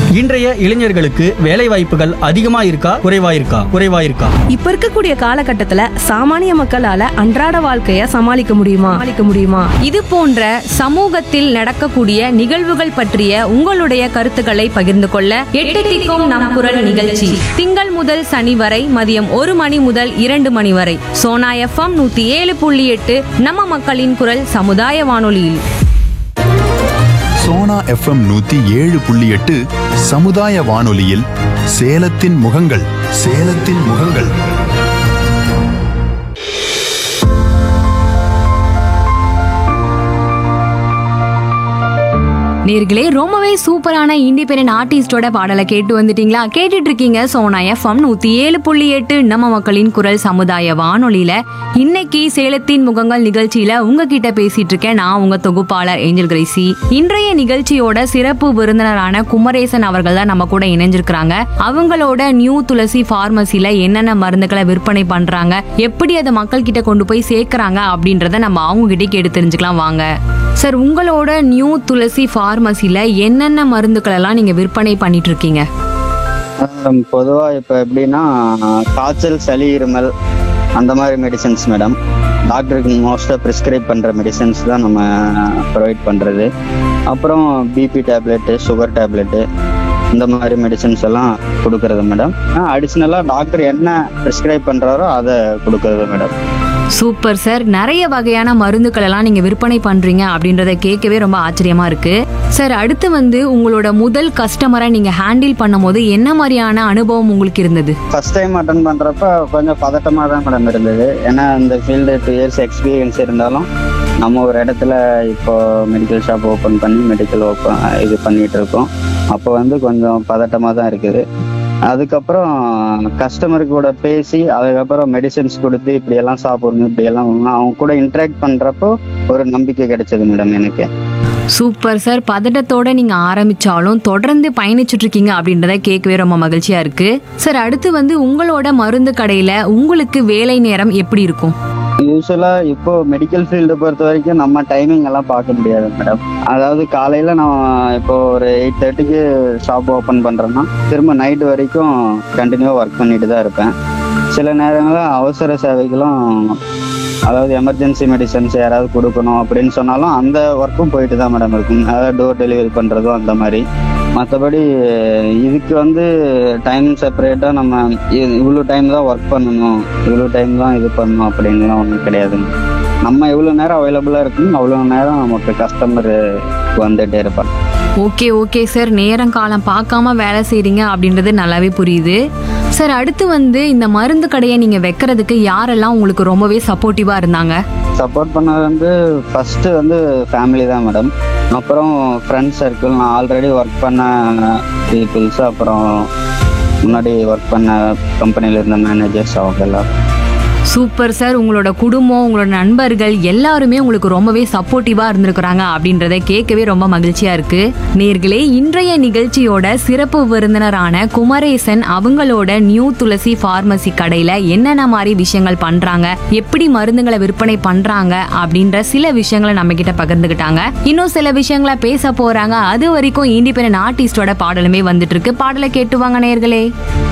இன்றைய இளைஞர்களுக்கு வேலை வாய்ப்புகள் அதிகமா இருக்கா குறைவா இருக்கா குறைவா இருக்கா இப்ப இருக்கக்கூடிய காலகட்டத்துல சாமானிய மக்களால அன்றாட வாழ்க்கைய சமாளிக்க முடியுமா சமாளிக்க முடியுமா இது போன்ற சமூகத்தில் நடக்கக்கூடிய நிகழ்வுகள் பற்றிய உங்களுடைய கருத்துக்களை பகிர்ந்து கொள்ள எட்டு திக்கும் நம் குரல் நிகழ்ச்சி திங்கள் முதல் சனி வரை மதியம் ஒரு மணி முதல் இரண்டு மணி வரை சோனா எஃப்எம் நூத்தி ஏழு புள்ளி எட்டு நம்ம மக்களின் குரல் சமுதாய வானொலியில் சோனா எஃப்எம் நூத்தி ஏழு புள்ளி எட்டு சமுதாய வானொலியில் சேலத்தின் முகங்கள் சேலத்தின் முகங்கள் நேர்களே ரொம்பவே சூப்பரான இண்டிபெண்டன்ட் ஆர்டிஸ்டோட பாடலை கேட்டு வந்துட்டீங்களா கேட்டுட்டு இருக்கீங்க சோனா எஃப்எம் நூத்தி ஏழு புள்ளி எட்டு நம்ம மக்களின் குரல் சமுதாய வானொலியில இன்னைக்கு சேலத்தின் முகங்கள் நிகழ்ச்சியில உங்ககிட்ட பேசிட்டு இருக்கேன் நான் உங்க தொகுப்பாளர் ஏஞ்சல் கிரேசி இன்றைய நிகழ்ச்சியோட சிறப்பு விருந்தினரான குமரேசன் அவர்கள் தான் நம்ம கூட இணைஞ்சிருக்கிறாங்க அவங்களோட நியூ துளசி பார்மசில என்னென்ன மருந்துகளை விற்பனை பண்றாங்க எப்படி அதை மக்கள் கிட்ட கொண்டு போய் சேர்க்கறாங்க அப்படின்றத நம்ம அவங்க கிட்டே கேட்டு தெரிஞ்சுக்கலாம் வாங்க சார் உங்களோட நியூ துளசி ஃபார்மசில என்னென்ன மருந்துகள் எல்லாம் நீங்க விற்பனை பண்ணிட்டு இருக்கீங்க பொதுவாக இப்போ எப்படின்னா காய்ச்சல் சளி இருமல் அந்த மாதிரி மெடிசன்ஸ் மேடம் டாக்டருக்கு மோஸ்ட்டாக ப்ரிஸ்கிரைப் பண்ணுற மெடிசன்ஸ் தான் நம்ம ப்ரொவைட் பண்ணுறது அப்புறம் பிபி டேப்லெட்டு சுகர் டேப்லெட்டு இந்த மாதிரி மெடிசன்ஸ் எல்லாம் கொடுக்கறது மேடம் அடிஷ்னலாக டாக்டர் என்ன ப்ரிஸ்கிரைப் பண்ணுறாரோ அதை கொடுக்கறது மேடம் சூப்பர் சார் நிறைய வகையான மருந்துகள் எல்லாம் நீங்க விற்பனை பண்றீங்க அப்படின்றத கேட்கவே ரொம்ப ஆச்சரியமா இருக்கு சார் அடுத்து வந்து உங்களோட முதல் கஸ்டமரை நீங்க ஹேண்டில் பண்ணும்போது என்ன மாதிரியான அனுபவம் உங்களுக்கு இருந்தது ஃபர்ஸ்ட் டைம் அட்டன் பண்ணுறப்ப கொஞ்சம் பதட்டமாக தான் மேடம் இருந்தது ஏன்னா இந்த ஃபீல்டு டூ இயர்ஸ் எக்ஸ்பீரியன்ஸ் இருந்தாலும் நம்ம ஒரு இடத்துல இப்போ மெடிக்கல் ஷாப் ஓப்பன் பண்ணி மெடிக்கல் ஓப்பன் இது பண்ணிட்டு இருக்கோம் அப்போ வந்து கொஞ்சம் பதட்டமாக தான் இருக்குது அதுக்கப்புறம் கஸ்டமர் கூட பேசி அதுக்கப்புறம் மெடிசின்ஸ் கொடுத்து இப்படியெல்லாம் சாப்பிடணும் இப்படியெல்லாம் வாங்கணும். அவங்க கூட இன்ட்ராக்ட் பண்ணுறப்போ ஒரு நம்பிக்கை கிடைச்சது மேடம் எனக்கு சூப்பர் சார் பதட்டத்தோட நீங்க ஆரம்பிச்சாலும் தொடர்ந்து பயணிச்சுட்டு இருக்கீங்க அப்படின்றத கேட்கவே ரொம்ப மகிழ்ச்சியா இருக்கு சார் அடுத்து வந்து உங்களோட மருந்து கடையில உங்களுக்கு வேலை நேரம் எப்படி இருக்கும் யூஸ்வலா இப்போ மெடிக்கல் ஃபீல்டு பொறுத்த வரைக்கும் நம்ம டைமிங் எல்லாம் பார்க்க முடியாது மேடம் அதாவது காலையில நான் இப்போ ஒரு எயிட் தேர்ட்டிக்கு ஷாப் ஓப்பன் பண்றேன்னா திரும்ப நைட் வரைக்கும் கண்டினியூவா ஒர்க் பண்ணிட்டு தான் இருப்பேன் சில நேரங்களில் அவசர சேவைகளும் அதாவது எமர்ஜென்சி மெடிசன்ஸ் யாராவது கொடுக்கணும் அப்படின்னு சொன்னாலும் அந்த ஒர்க்கும் போயிட்டு தான் மேடம் இருக்கும் அதாவது டோர் டெலிவரி பண்ணுறதும் அந்த மாதிரி மற்றபடி இதுக்கு வந்து டைம் செப்பரேட்டாக நம்ம இ- இவ்வளோ டைம் தான் ஒர்க் பண்ணணும் இவ்வளோ டைம் தான் இது பண்ணணும் அப்படின்லாம் ஒன்றும் கிடையாதுங்க நம்ம எவ்வளோ நேரம் அவைலபிளாக இருக்குமோ அவ்வளோ நேரம் நமக்கு கஸ்டமர் வந்துட்டே இருப்பாங்க ஓகே ஓகே சார் நேரம் காலம் பார்க்காம வேலை செய்றீங்க அப்படின்றது நல்லாவே புரியுது சார் அடுத்து வந்து இந்த மருந்து கடையை நீங்க வைக்கிறதுக்கு யாரெல்லாம் உங்களுக்கு ரொம்பவே சப்போர்ட்டிவா இருந்தாங்க சப்போர்ட் பண்ணது வந்து ஃபஸ்ட்டு வந்து ஃபேமிலி தான் மேடம் அப்புறம் ஃப்ரெண்ட்ஸ் சர்க்கிள் நான் ஆல்ரெடி ஒர்க் பண்ண பீப்புள்ஸ் அப்புறம் முன்னாடி ஒர்க் பண்ண கம்பெனியில் இருந்த மேனேஜர்ஸ் அவங்க எல்லாம் சூப்பர் சார் உங்களோட குடும்பம் உங்களோட நண்பர்கள் எல்லாருமே உங்களுக்கு ரொம்பவே சப்போர்ட்டிவா இருந்திருக்கிறாங்க அப்படின்றத கேட்கவே ரொம்ப மகிழ்ச்சியா இருக்கு நேர்களே இன்றைய நிகழ்ச்சியோட சிறப்பு விருந்தினரான குமரேசன் அவங்களோட நியூ துளசி பார்மசி கடையில என்னென்ன மாதிரி விஷயங்கள் பண்றாங்க எப்படி மருந்துகளை விற்பனை பண்றாங்க அப்படின்ற சில விஷயங்களை நம்ம கிட்ட பகிர்ந்துக்கிட்டாங்க இன்னும் சில விஷயங்களை பேச போறாங்க அது வரைக்கும் இண்டிபெண்டன்ட் ஆர்டிஸ்டோட பாடலுமே வந்துட்டு இருக்கு பாடலை கேட்டு வாங்க நேர்களே